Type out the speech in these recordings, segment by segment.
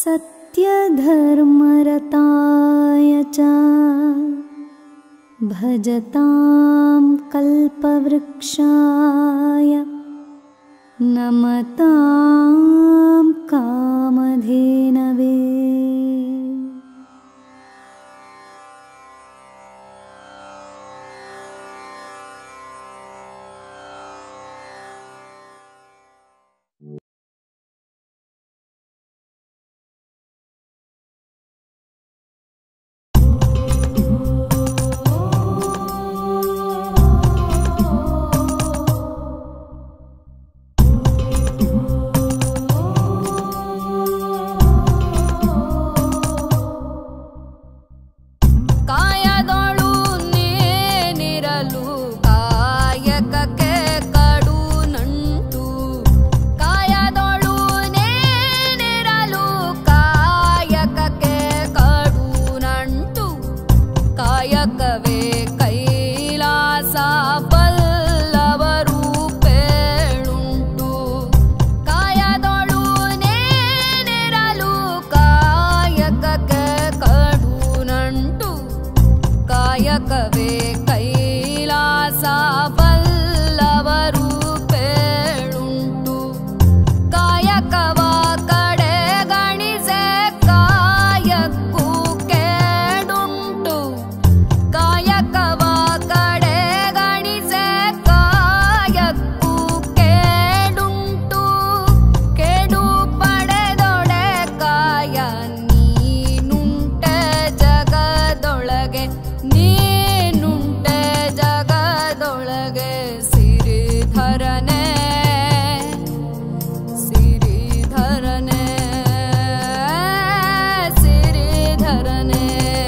सत्यधर्मरताय च भजतां कल्पवृक्षाय नमतां कामधेनवे ಕಾಯದೊಳು ನೇನಿರಲು ಕಾಯಕಕ್ಕೆ ಕಡು ನಂಟು ಕಾಯದೊಳು ನೇನಿರಲು ಕಾಯಕಕ್ಕೆ ಕಡು ನಂಟು ಕಾಯಕವೇ ಕೈಲಾಸ ಬಲ್ಲವರು ಪೇಳುಂಟು ಕಾಯದೊಳು ನೇನಿರಲು ಕಾಯಕಕ್ಕೆ ಕಡು ನಂಟು ಕಾಯಕವೇ ಕೈಲಾಸ ಬಲ್ಲವರು ಪೇಳುಂಟು ಕಾಯಕವ ಕಡೆಗಣಿಸೆ ಕಾಯಕ್ಕೂ ಕೇಡುಂಟು ಕಾಯಕವ ಕಡೆಗಣಿಸೆ ಕಾಯಕ್ಕೂ ಕೇಡುಂಟು ಕೇಡು ಪಡೆದೊಡೆ ಕಾಯ ನೀನುಂಟೆ ಜಗದೊಳಗೆ ನೀನುಂಟೆ ಜಗದೊಳಗೆ ಸಿರಿಧರನೆ ಸಿರಿಧರನೆ ಸಿರಿಧರನೆ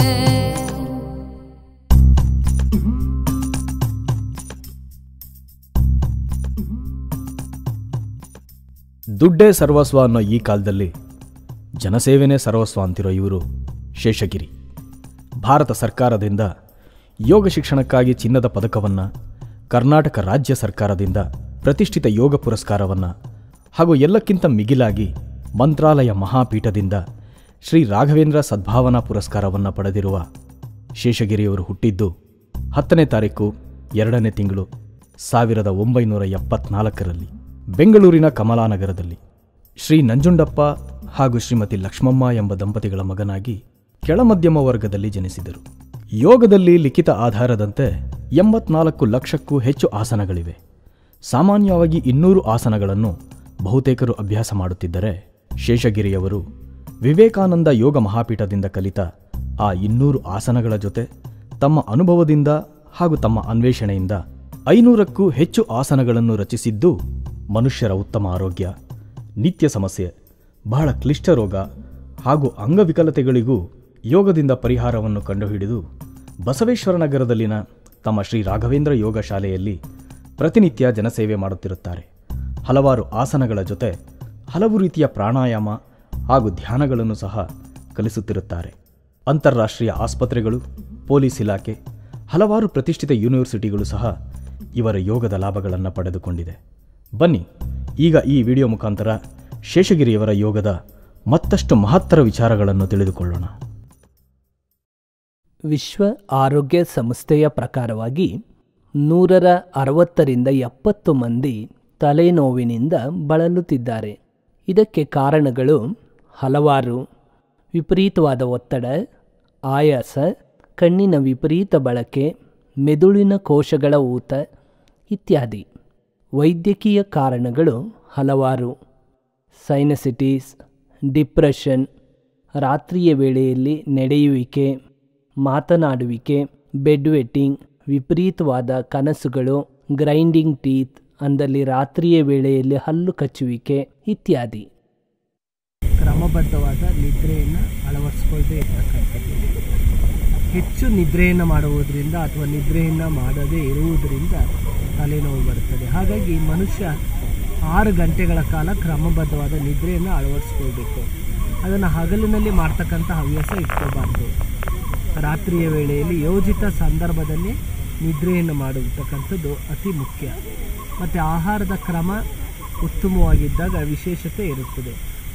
ದುಡ್ಡೇ ಸರ್ವಸ್ವ ಅನ್ನೋ ಈ ಕಾಲದಲ್ಲಿ ಜನಸೇವೆನೇ ಸರ್ವಸ್ವ ಅಂತಿರೋ ಇವರು ಶೇಷಗಿರಿ ಭಾರತ ಸರ್ಕಾರದಿಂದ ಯೋಗ ಶಿಕ್ಷಣಕ್ಕಾಗಿ ಚಿನ್ನದ ಪದಕವನ್ನು ಕರ್ನಾಟಕ ರಾಜ್ಯ ಸರ್ಕಾರದಿಂದ ಪ್ರತಿಷ್ಠಿತ ಯೋಗ ಪುರಸ್ಕಾರವನ್ನು ಹಾಗೂ ಎಲ್ಲಕ್ಕಿಂತ ಮಿಗಿಲಾಗಿ ಮಂತ್ರಾಲಯ ಮಹಾಪೀಠದಿಂದ ಶ್ರೀ ರಾಘವೇಂದ್ರ ಸದ್ಭಾವನಾ ಪುರಸ್ಕಾರವನ್ನು ಪಡೆದಿರುವ ಶೇಷಗಿರಿಯವರು ಹುಟ್ಟಿದ್ದು ಹತ್ತನೇ ತಾರೀಕು ಎರಡನೇ ತಿಂಗಳು ಸಾವಿರದ ಒಂಬೈನೂರ ಎಪ್ಪತ್ನಾಲ್ಕರಲ್ಲಿ ಬೆಂಗಳೂರಿನ ಕಮಲಾನಗರದಲ್ಲಿ ಶ್ರೀ ನಂಜುಂಡಪ್ಪ ಹಾಗೂ ಶ್ರೀಮತಿ ಲಕ್ಷ್ಮಮ್ಮ ಎಂಬ ದಂಪತಿಗಳ ಮಗನಾಗಿ ಕೆಳಮಧ್ಯಮ ವರ್ಗದಲ್ಲಿ ಜನಿಸಿದರು ಯೋಗದಲ್ಲಿ ಲಿಖಿತ ಆಧಾರದಂತೆ ಎಂಬತ್ನಾಲ್ಕು ಲಕ್ಷಕ್ಕೂ ಹೆಚ್ಚು ಆಸನಗಳಿವೆ ಸಾಮಾನ್ಯವಾಗಿ ಇನ್ನೂರು ಆಸನಗಳನ್ನು ಬಹುತೇಕರು ಅಭ್ಯಾಸ ಮಾಡುತ್ತಿದ್ದರೆ ಶೇಷಗಿರಿಯವರು ವಿವೇಕಾನಂದ ಯೋಗ ಮಹಾಪೀಠದಿಂದ ಕಲಿತ ಆ ಇನ್ನೂರು ಆಸನಗಳ ಜೊತೆ ತಮ್ಮ ಅನುಭವದಿಂದ ಹಾಗೂ ತಮ್ಮ ಅನ್ವೇಷಣೆಯಿಂದ ಐನೂರಕ್ಕೂ ಹೆಚ್ಚು ಆಸನಗಳನ್ನು ರಚಿಸಿದ್ದು ಮನುಷ್ಯರ ಉತ್ತಮ ಆರೋಗ್ಯ ನಿತ್ಯ ಸಮಸ್ಯೆ ಬಹಳ ಕ್ಲಿಷ್ಟ ರೋಗ ಹಾಗೂ ಅಂಗವಿಕಲತೆಗಳಿಗೂ ಯೋಗದಿಂದ ಪರಿಹಾರವನ್ನು ಕಂಡುಹಿಡಿದು ಬಸವೇಶ್ವರ ನಗರದಲ್ಲಿನ ತಮ್ಮ ಶ್ರೀ ರಾಘವೇಂದ್ರ ಯೋಗ ಶಾಲೆಯಲ್ಲಿ ಪ್ರತಿನಿತ್ಯ ಜನಸೇವೆ ಮಾಡುತ್ತಿರುತ್ತಾರೆ ಹಲವಾರು ಆಸನಗಳ ಜೊತೆ ಹಲವು ರೀತಿಯ ಪ್ರಾಣಾಯಾಮ ಹಾಗೂ ಧ್ಯಾನಗಳನ್ನು ಸಹ ಕಲಿಸುತ್ತಿರುತ್ತಾರೆ ಅಂತಾರಾಷ್ಟ್ರೀಯ ಆಸ್ಪತ್ರೆಗಳು ಪೊಲೀಸ್ ಇಲಾಖೆ ಹಲವಾರು ಪ್ರತಿಷ್ಠಿತ ಯೂನಿವರ್ಸಿಟಿಗಳು ಸಹ ಇವರ ಯೋಗದ ಲಾಭಗಳನ್ನು ಪಡೆದುಕೊಂಡಿದೆ ಬನ್ನಿ ಈಗ ಈ ವಿಡಿಯೋ ಮುಖಾಂತರ ಶೇಷಗಿರಿಯವರ ಯೋಗದ ಮತ್ತಷ್ಟು ಮಹತ್ತರ ವಿಚಾರಗಳನ್ನು ತಿಳಿದುಕೊಳ್ಳೋಣ ವಿಶ್ವ ಆರೋಗ್ಯ ಸಂಸ್ಥೆಯ ಪ್ರಕಾರವಾಗಿ ನೂರರ ಅರವತ್ತರಿಂದ ಎಪ್ಪತ್ತು ಮಂದಿ ತಲೆನೋವಿನಿಂದ ಬಳಲುತ್ತಿದ್ದಾರೆ ಇದಕ್ಕೆ ಕಾರಣಗಳು ಹಲವಾರು ವಿಪರೀತವಾದ ಒತ್ತಡ ಆಯಾಸ ಕಣ್ಣಿನ ವಿಪರೀತ ಬಳಕೆ ಮೆದುಳಿನ ಕೋಶಗಳ ಊತ ಇತ್ಯಾದಿ ವೈದ್ಯಕೀಯ ಕಾರಣಗಳು ಹಲವಾರು ಸೈನಸಿಟೀಸ್ ಡಿಪ್ರೆಷನ್ ರಾತ್ರಿಯ ವೇಳೆಯಲ್ಲಿ ನಡೆಯುವಿಕೆ ಮಾತನಾಡುವಿಕೆ ಬೆಡ್ ವೆಟ್ಟಿಂಗ್ ವಿಪರೀತವಾದ ಕನಸುಗಳು ಗ್ರೈಂಡಿಂಗ್ ಟೀತ್ ಅಂದಲ್ಲಿ ರಾತ್ರಿಯ ವೇಳೆಯಲ್ಲಿ ಹಲ್ಲು ಕಚ್ಚುವಿಕೆ ಇತ್ಯಾದಿ ಕ್ರಮಬದ್ಧವಾದ ನಿದ್ರೆಯನ್ನು ಅಳವಡಿಸ್ಕೊಳ್ದೇ ಇರ್ತಕ್ಕಂಥದ್ದು ಹೆಚ್ಚು ನಿದ್ರೆಯನ್ನು ಮಾಡುವುದರಿಂದ ಅಥವಾ ನಿದ್ರೆಯನ್ನು ಮಾಡದೇ ಇರುವುದರಿಂದ ತಲೆನೋವು ಬರುತ್ತದೆ ಹಾಗಾಗಿ ಮನುಷ್ಯ ಆರು ಗಂಟೆಗಳ ಕಾಲ ಕ್ರಮಬದ್ಧವಾದ ನಿದ್ರೆಯನ್ನು ಅಳವಡಿಸ್ಕೊಳ್ಬೇಕು ಅದನ್ನು ಹಗಲಿನಲ್ಲಿ ಮಾಡ್ತಕ್ಕಂಥ ಹವ್ಯಾಸ ಇಟ್ಕೋಬಾರ್ದು ರಾತ್ರಿಯ ವೇಳೆಯಲ್ಲಿ ಯೋಜಿತ ಸಂದರ್ಭದಲ್ಲಿ ನಿದ್ರೆಯನ್ನು ಮಾಡತಕ್ಕಂಥದ್ದು ಅತಿ ಮುಖ್ಯ ಮತ್ತು ಆಹಾರದ ಕ್ರಮ ಉತ್ತಮವಾಗಿದ್ದಾಗ ವಿಶೇಷತೆ ಇರುತ್ತದೆ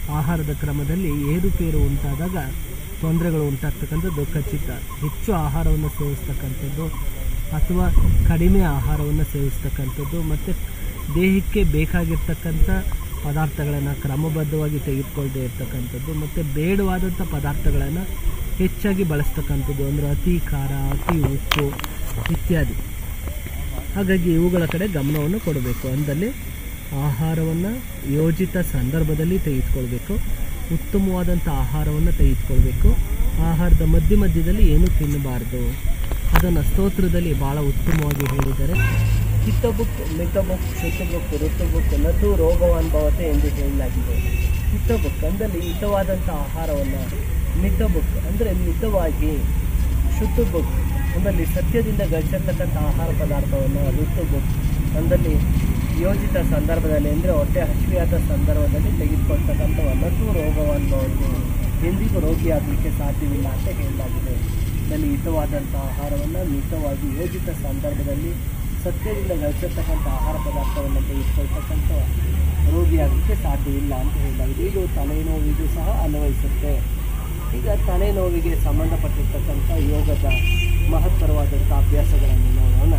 ಆಹಾರದ ಕ್ರಮದಲ್ಲಿ ಏರುಪೇರು ಉಂಟಾದಾಗ ತೊಂದರೆಗಳು ಉಂಟಾಗ್ತಕ್ಕಂಥದ್ದು ಖಚಿತ ಹೆಚ್ಚು ಆಹಾರವನ್ನು ಸೇವಿಸ್ತಕ್ಕಂಥದ್ದು ಅಥವಾ ಕಡಿಮೆ ಆಹಾರವನ್ನು ಸೇವಿಸ್ತಕ್ಕಂಥದ್ದು ಮತ್ತು ದೇಹಕ್ಕೆ ಬೇಕಾಗಿರ್ತಕ್ಕಂಥ ಪದಾರ್ಥಗಳನ್ನು ಕ್ರಮಬದ್ಧವಾಗಿ ತೆಗೆದುಕೊಳ್ಳದೆ ಇರ್ತಕ್ಕಂಥದ್ದು ಮತ್ತು ಬೇಡವಾದಂಥ ಪದಾರ್ಥಗಳನ್ನು ಹೆಚ್ಚಾಗಿ ಬಳಸ್ತಕ್ಕಂಥದ್ದು ಅಂದರೆ ಅತಿ ಖಾರ ಅತಿ ಉಪ್ಪು ಇತ್ಯಾದಿ ಹಾಗಾಗಿ ಇವುಗಳ ಕಡೆ ಗಮನವನ್ನು ಕೊಡಬೇಕು ಅಂದಲ್ಲಿ ಆಹಾರವನ್ನು ಯೋಜಿತ ಸಂದರ್ಭದಲ್ಲಿ ತೆಗೆದುಕೊಳ್ಬೇಕು ಉತ್ತಮವಾದಂಥ ಆಹಾರವನ್ನು ತೆಗೆದುಕೊಳ್ಬೇಕು ಆಹಾರದ ಮಧ್ಯ ಮಧ್ಯದಲ್ಲಿ ಏನೂ ತಿನ್ನಬಾರ್ದು ಅದನ್ನು ಸ್ತೋತ್ರದಲ್ಲಿ ಭಾಳ ಉತ್ತಮವಾಗಿ ಹೇಳಿದ್ದಾರೆ ಹಿತಬುಕ್ ಮಿತಬುಕ್ ಶುತಬುಕ್ ಋತುಬುಕ್ ನತು ರೋಗವಾನ್ಭವತೆ ಎಂದು ಹೇಳಲಾಗಿದೆ ಹಿತಬುಕ್ ಅಂದಲ್ಲಿ ಹಿತವಾದಂಥ ಆಹಾರವನ್ನು ಮಿತಬುಕ್ ಅಂದರೆ ಮಿತವಾಗಿ ಶುದ್ಧಬುಕ್ ಅಂದಲ್ಲಿ ಸತ್ಯದಿಂದ ಗಳಿಸಿರ್ತಕ್ಕಂಥ ಆಹಾರ ಪದಾರ್ಥವನ್ನು ಋತುಬುಕ್ ಅಂದಲ್ಲಿ ಯೋಜಿತ ಸಂದರ್ಭದಲ್ಲಿ ಅಂದರೆ ಹೊಟ್ಟೆ ಹಸಿವೆಯಾದ ಸಂದರ್ಭದಲ್ಲಿ ತೆಗೆದುಕೊಳ್ತಕ್ಕಂಥ ನಟು ರೋಗವನ್ನು ಎಂದಿಗೂ ರೋಗಿಯಾಗಲಿಕ್ಕೆ ಸಾಧ್ಯವಿಲ್ಲ ಅಂತ ಹೇಳಲಾಗಿದೆ ಇದರಲ್ಲಿ ಹಿತವಾದಂಥ ಆಹಾರವನ್ನು ಮಿತವಾಗಿ ಯೋಜಿತ ಸಂದರ್ಭದಲ್ಲಿ ಸತ್ಯದಿಂದ ಗಳಿಸಿರ್ತಕ್ಕಂಥ ಆಹಾರ ಪದಾರ್ಥವನ್ನು ತೆಗೆದುಕೊಳ್ತಕ್ಕಂಥ ರೋಗಿಯಾಗಲಿಕ್ಕೆ ಸಾಧ್ಯವಿಲ್ಲ ಅಂತ ಹೇಳಲಾಗಿದೆ ಇದು ತಲೆನೋವಿಗೂ ಸಹ ಅನ್ವಯಿಸುತ್ತೆ ಈಗ ತಲೆನೋವಿಗೆ ಸಂಬಂಧಪಟ್ಟಿರ್ತಕ್ಕಂಥ ಯೋಗದ ಮಹತ್ತರವಾದಂಥ ಅಭ್ಯಾಸಗಳನ್ನು ನೋಡೋಣ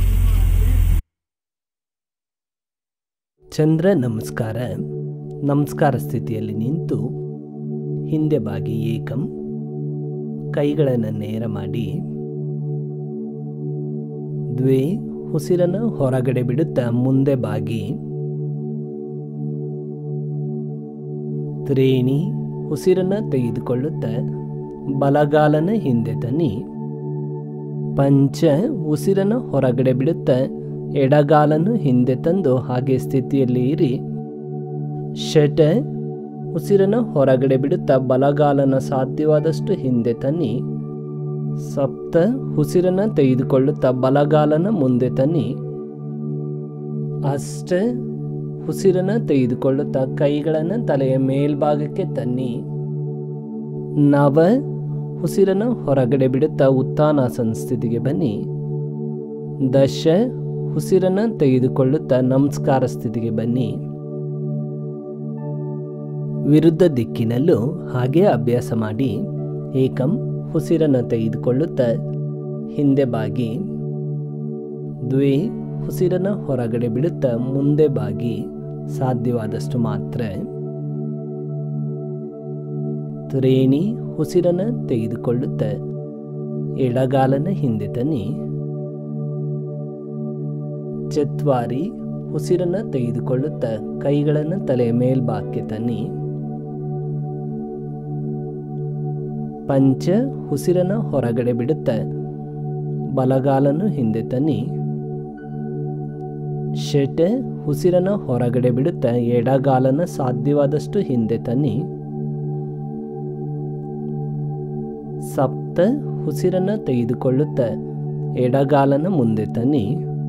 ಚಂದ್ರ ನಮಸ್ಕಾರ ನಮಸ್ಕಾರ ಸ್ಥಿತಿಯಲ್ಲಿ ನಿಂತು ಹಿಂದೆ ಬಾಗಿ ಏಕಂ ಕೈಗಳನ್ನು ನೇರ ಮಾಡಿ ದ್ವೇ ಉಸಿರನ್ನು ಹೊರಗಡೆ ಬಿಡುತ್ತಾ ಮುಂದೆ ಬಾಗಿ ತ್ರೇಣಿ ಉಸಿರನ್ನು ತೆಗೆದುಕೊಳ್ಳುತ್ತಾ ಬಲಗಾಲನ ಹಿಂದೆ ತನ್ನಿ ಪಂಚ ಉಸಿರನ್ನು ಹೊರಗಡೆ ಬಿಡುತ್ತಾ ಎಡಗಾಲನ್ನು ಹಿಂದೆ ತಂದು ಹಾಗೆ ಸ್ಥಿತಿಯಲ್ಲಿ ಇರಿ ಷಟ ಉಸಿರನ್ನು ಹೊರಗಡೆ ಬಿಡುತ್ತಾ ಬಲಗಾಲನ ಸಾಧ್ಯವಾದಷ್ಟು ಹಿಂದೆ ತನ್ನಿ ಸಪ್ತ ಉಸಿರನ್ನು ತೆಗೆದುಕೊಳ್ಳುತ್ತಾ ಬಲಗಾಲನ ಮುಂದೆ ತನ್ನಿ ಅಷ್ಟ ಉಸಿರನ್ನು ತೆಗೆದುಕೊಳ್ಳುತ್ತಾ ಕೈಗಳನ್ನು ತಲೆಯ ಮೇಲ್ಭಾಗಕ್ಕೆ ತನ್ನಿ ನವ ಉಸಿರನ್ನು ಹೊರಗಡೆ ಬಿಡುತ್ತಾ ಉತ್ಥಾನಾಸನ ಸ್ಥಿತಿಗೆ ಬನ್ನಿ ದಶ ಉಸಿರನ್ನು ತೆಗೆದುಕೊಳ್ಳುತ್ತಾ ನಮಸ್ಕಾರ ಸ್ಥಿತಿಗೆ ಬನ್ನಿ ವಿರುದ್ಧ ದಿಕ್ಕಿನಲ್ಲೂ ಹಾಗೆ ಅಭ್ಯಾಸ ಮಾಡಿ ಏಕಂ ಉಸಿರನ್ನು ತೆಗೆದುಕೊಳ್ಳುತ್ತಾ ಹಿಂದೆ ಬಾಗಿ ದ್ವೇ ಉಸಿರನ್ನು ಹೊರಗಡೆ ಬಿಡುತ್ತಾ ಮುಂದೆ ಬಾಗಿ ಸಾಧ್ಯವಾದಷ್ಟು ಮಾತ್ರ ತ್ರೇಣಿ ಉಸಿರನ್ನು ತೆಗೆದುಕೊಳ್ಳುತ್ತಾ ಎಡಗಾಲನ ಹಿಂದೆ ತನ್ನಿ ಚತ್ವಾರಿ ಉಸಿರನ್ನು ತೆಗೆದುಕೊಳ್ಳುತ್ತಾ ಕೈಗಳನ್ನು ತಲೆಯ ಮೇಲ್ಭಾಗಕ್ಕೆ ತನ್ನಿ ಪಂಚ ಉಸಿರನ್ನು ಹೊರಗಡೆ ಬಿಡುತ್ತಾ ಬಲಗಾಲನ್ನು ಹಿಂದೆ ತನ್ನಿ ಷಟ ಉಸಿರನ್ನು ಹೊರಗಡೆ ಬಿಡುತ್ತಾ ಎಡಗಾಲನ ಸಾಧ್ಯವಾದಷ್ಟು ಹಿಂದೆ ತನ್ನಿ ಸಪ್ತ ಉಸಿರನ್ನು ತೆಗೆದುಕೊಳ್ಳುತ್ತಾ ಎಡಗಾಲನ ಮುಂದೆ ತನ್ನಿ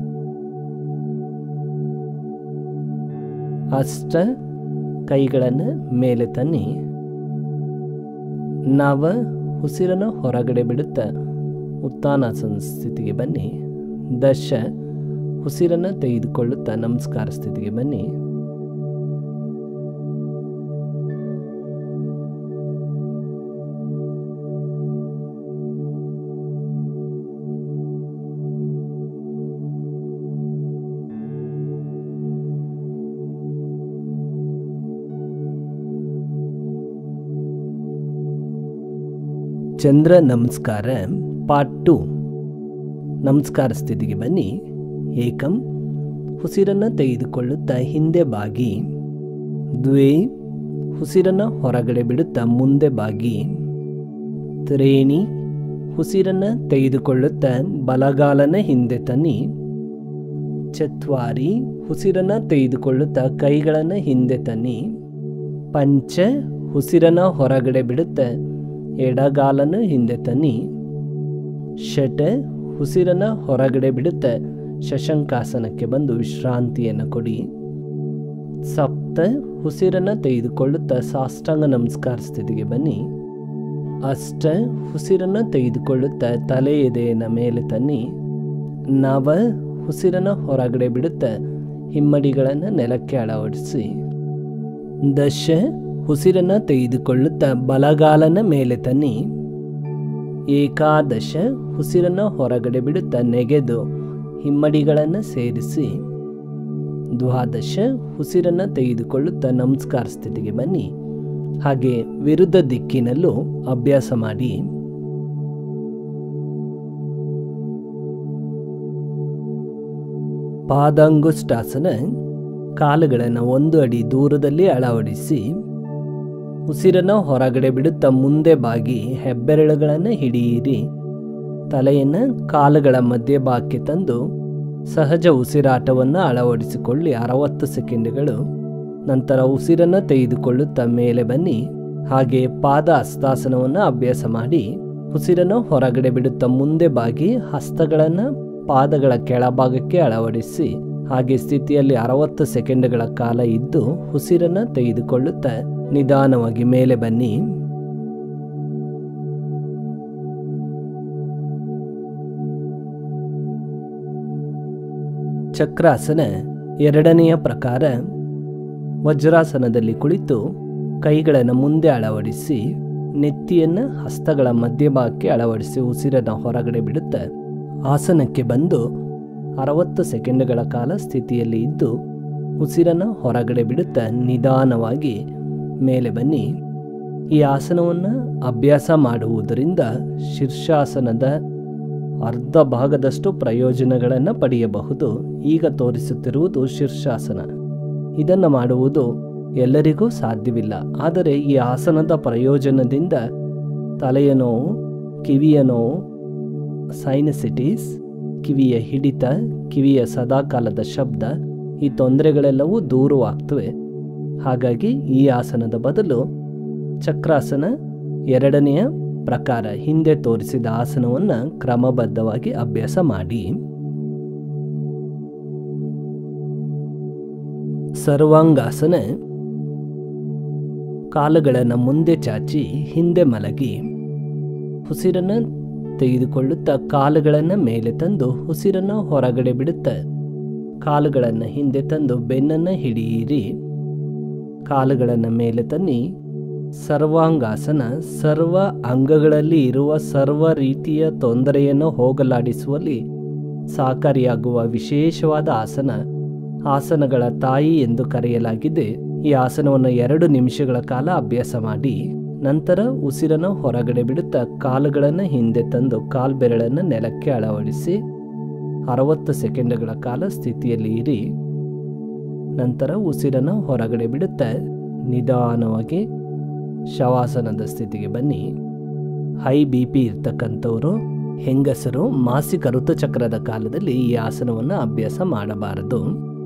ಅಷ್ಟ ಕೈಗಳನ್ನು ಮೇಲೆ ತನ್ನಿ ನವ ಉಸಿರನ್ನು ಹೊರಗಡೆ ಬಿಡುತ್ತಾ ಉತ್ಥಾನಾಸನ ಸ್ಥಿತಿಗೆ ಬನ್ನಿ ದಶ ಉಸಿರನ್ನು ತೆಗೆದುಕೊಳ್ಳುತ್ತಾ ನಮಸ್ಕಾರ ಸ್ಥಿತಿಗೆ ಬನ್ನಿ ಚಂದ್ರ ನಮಸ್ಕಾರ ಪಾರ್ಟ್ ಟು ನಮಸ್ಕಾರ ಸ್ಥಿತಿಗೆ ಬನ್ನಿ ಏಕಂ ಉಸಿರನ್ನು ತೆಗೆದುಕೊಳ್ಳುತ್ತಾ ಹಿಂದೆ ಬಾಗಿ ದ್ವೇ ಉಸಿರನ್ನು ಹೊರಗಡೆ ಬಿಡುತ್ತಾ ಮುಂದೆ ಬಾಗಿ ತ್ರೇಣಿ ಉಸಿರನ್ನು ತೆಗೆದುಕೊಳ್ಳುತ್ತಾ ಬಲಗಾಲನ ಹಿಂದೆ ತನ್ನಿ ಚತ್ವಾರಿ ಉಸಿರನ್ನು ತೆಗೆದುಕೊಳ್ಳುತ್ತಾ ಕೈಗಳನ್ನು ಹಿಂದೆ ತನ್ನಿ ಪಂಚ ಉಸಿರನ್ನು ಹೊರಗಡೆ ಬಿಡುತ್ತಾ ಎಡಗಾಲನ್ನು ಹಿಂದೆ ತನ್ನಿ ಷಟ ಉಸಿರನ್ನು ಹೊರಗಡೆ ಬಿಡುತ್ತಾ ಶಶಂಕಾಸನಕ್ಕೆ ಬಂದು ವಿಶ್ರಾಂತಿಯನ್ನು ಕೊಡಿ ಸಪ್ತ ಉಸಿರನ್ನು ತೆಗೆದುಕೊಳ್ಳುತ್ತಾ ಸಾಷ್ಟಾಂಗ ನಮಸ್ಕಾರ ಸ್ಥಿತಿಗೆ ಬನ್ನಿ ಅಷ್ಟ ಉಸಿರನ್ನು ತೆಗೆದುಕೊಳ್ಳುತ್ತಾ ತಲೆ ಎದೆಯನ್ನು ಮೇಲೆ ತನ್ನಿ ನವ ಉಸಿರನ್ನು ಹೊರಗಡೆ ಬಿಡುತ್ತಾ ಹಿಮ್ಮಡಿಗಳನ್ನು ನೆಲಕ್ಕೆ ಅಳವಡಿಸಿ ದಶ ಉಸಿರನ್ನ ತೆಗೆದುಕೊಳ್ಳುತ್ತಾ ಬಲಗಾಲನ ಮೇಲೆ ತನ್ನಿ ಏಕಾದಶ ಉಸಿರನ್ನ ಹೊರಗಡೆ ಬಿಡುತ್ತಾ ನೆಗೆದು ಹಿಮ್ಮಡಿಗಳನ್ನು ಸೇರಿಸಿ ದ್ವಾದಶ ಉಸಿರನ್ನ ತೆಗೆದುಕೊಳ್ಳುತ್ತಾ ನಮಸ್ಕಾರ ಸ್ಥಿತಿಗೆ ಬನ್ನಿ ಹಾಗೆ ವಿರುದ್ಧ ದಿಕ್ಕಿನಲ್ಲೂ ಅಭ್ಯಾಸ ಮಾಡಿ ಪಾದಾಂಗುಷ್ಟಾಸನ ಕಾಲುಗಳನ್ನು ಒಂದು ಅಡಿ ದೂರದಲ್ಲಿ ಅಳವಡಿಸಿ ಉಸಿರನ್ನು ಹೊರಗಡೆ ಬಿಡುತ್ತಾ ಮುಂದೆ ಬಾಗಿ ಹೆಬ್ಬೆರಳುಗಳನ್ನು ಹಿಡಿಯಿರಿ ತಲೆಯನ್ನು ಕಾಲುಗಳ ಮಧ್ಯಭಾಗಕ್ಕೆ ತಂದು ಸಹಜ ಉಸಿರಾಟವನ್ನು ಅಳವಡಿಸಿಕೊಳ್ಳಿ ಅರವತ್ತು ಸೆಕೆಂಡ್ಗಳು ನಂತರ ಉಸಿರನ್ನು ತೆಗೆದುಕೊಳ್ಳುತ್ತಾ ಮೇಲೆ ಬನ್ನಿ ಹಾಗೆ ಪಾದ ಹಸ್ತಾಸನವನ್ನು ಅಭ್ಯಾಸ ಮಾಡಿ ಉಸಿರನ್ನು ಹೊರಗಡೆ ಬಿಡುತ್ತಾ ಮುಂದೆ ಬಾಗಿ ಹಸ್ತಗಳನ್ನು ಪಾದಗಳ ಕೆಳಭಾಗಕ್ಕೆ ಅಳವಡಿಸಿ ಹಾಗೆ ಸ್ಥಿತಿಯಲ್ಲಿ ಅರವತ್ತು ಸೆಕೆಂಡ್ಗಳ ಕಾಲ ಇದ್ದು ಉಸಿರನ್ನು ತೆಗೆದುಕೊಳ್ಳುತ್ತಾ ನಿಧಾನವಾಗಿ ಮೇಲೆ ಬನ್ನಿ ಚಕ್ರಾಸನ ಎರಡನೆಯ ಪ್ರಕಾರ ವಜ್ರಾಸನದಲ್ಲಿ ಕುಳಿತು ಕೈಗಳನ್ನು ಮುಂದೆ ಅಳವಡಿಸಿ ನೆತ್ತಿಯನ್ನು ಹಸ್ತಗಳ ಮಧ್ಯಭಾಗಕ್ಕೆ ಅಳವಡಿಸಿ ಉಸಿರನ್ನು ಹೊರಗಡೆ ಬಿಡುತ್ತಾ ಆಸನಕ್ಕೆ ಬಂದು ಅರವತ್ತು ಸೆಕೆಂಡ್ಗಳ ಕಾಲ ಸ್ಥಿತಿಯಲ್ಲಿ ಇದ್ದು ಉಸಿರನ್ನು ಹೊರಗಡೆ ಬಿಡುತ್ತಾ ನಿಧಾನವಾಗಿ ಮೇಲೆ ಬನ್ನಿ ಈ ಆಸನವನ್ನು ಅಭ್ಯಾಸ ಮಾಡುವುದರಿಂದ ಶೀರ್ಷಾಸನದ ಅರ್ಧ ಭಾಗದಷ್ಟು ಪ್ರಯೋಜನಗಳನ್ನು ಪಡೆಯಬಹುದು ಈಗ ತೋರಿಸುತ್ತಿರುವುದು ಶೀರ್ಷಾಸನ ಇದನ್ನು ಮಾಡುವುದು ಎಲ್ಲರಿಗೂ ಸಾಧ್ಯವಿಲ್ಲ ಆದರೆ ಈ ಆಸನದ ಪ್ರಯೋಜನದಿಂದ ತಲೆಯ ನೋವು ಕಿವಿಯ ನೋವು ಸೈನಸಿಟೀಸ್ ಕಿವಿಯ ಹಿಡಿತ ಕಿವಿಯ ಸದಾಕಾಲದ ಶಬ್ದ ಈ ತೊಂದರೆಗಳೆಲ್ಲವೂ ದೂರವಾಗ್ತವೆ ಹಾಗಾಗಿ ಈ ಆಸನದ ಬದಲು ಚಕ್ರಾಸನ ಎರಡನೆಯ ಪ್ರಕಾರ ಹಿಂದೆ ತೋರಿಸಿದ ಆಸನವನ್ನು ಕ್ರಮಬದ್ಧವಾಗಿ ಅಭ್ಯಾಸ ಮಾಡಿ ಸರ್ವಾಂಗಾಸನ ಕಾಲುಗಳನ್ನು ಮುಂದೆ ಚಾಚಿ ಹಿಂದೆ ಮಲಗಿ ಉಸಿರನ್ನು ತೆಗೆದುಕೊಳ್ಳುತ್ತಾ ಕಾಲುಗಳನ್ನು ಮೇಲೆ ತಂದು ಉಸಿರನ್ನು ಹೊರಗಡೆ ಬಿಡುತ್ತಾ ಕಾಲುಗಳನ್ನು ಹಿಂದೆ ತಂದು ಬೆನ್ನನ್ನು ಹಿಡಿಯಿರಿ ಕಾಲುಗಳನ್ನು ಮೇಲೆ ತನ್ನಿ ಸರ್ವಾಂಗಾಸನ ಸರ್ವ ಅಂಗಗಳಲ್ಲಿ ಇರುವ ಸರ್ವ ರೀತಿಯ ತೊಂದರೆಯನ್ನು ಹೋಗಲಾಡಿಸುವಲ್ಲಿ ಸಹಕಾರಿಯಾಗುವ ವಿಶೇಷವಾದ ಆಸನ ಆಸನಗಳ ತಾಯಿ ಎಂದು ಕರೆಯಲಾಗಿದೆ ಈ ಆಸನವನ್ನು ಎರಡು ನಿಮಿಷಗಳ ಕಾಲ ಅಭ್ಯಾಸ ಮಾಡಿ ನಂತರ ಉಸಿರನ್ನು ಹೊರಗಡೆ ಬಿಡುತ್ತಾ ಕಾಲುಗಳನ್ನು ಹಿಂದೆ ತಂದು ಕಾಲ್ಬೆರಳನ್ನು ನೆಲಕ್ಕೆ ಅಳವಡಿಸಿ ಅರವತ್ತು ಸೆಕೆಂಡ್ಗಳ ಕಾಲ ಸ್ಥಿತಿಯಲ್ಲಿ ಇರಿ ನಂತರ ಉಸಿರನ್ನು ಹೊರಗಡೆ ಬಿಡುತ್ತಾ ನಿಧಾನವಾಗಿ ಶವಾಸನದ ಸ್ಥಿತಿಗೆ ಬನ್ನಿ ಹೈ ಬಿ ಪಿ ಇರ್ತಕ್ಕಂಥವರು ಹೆಂಗಸರು ಮಾಸಿಕ ಋತುಚಕ್ರದ ಕಾಲದಲ್ಲಿ ಈ ಆಸನವನ್ನು ಅಭ್ಯಾಸ ಮಾಡಬಾರದು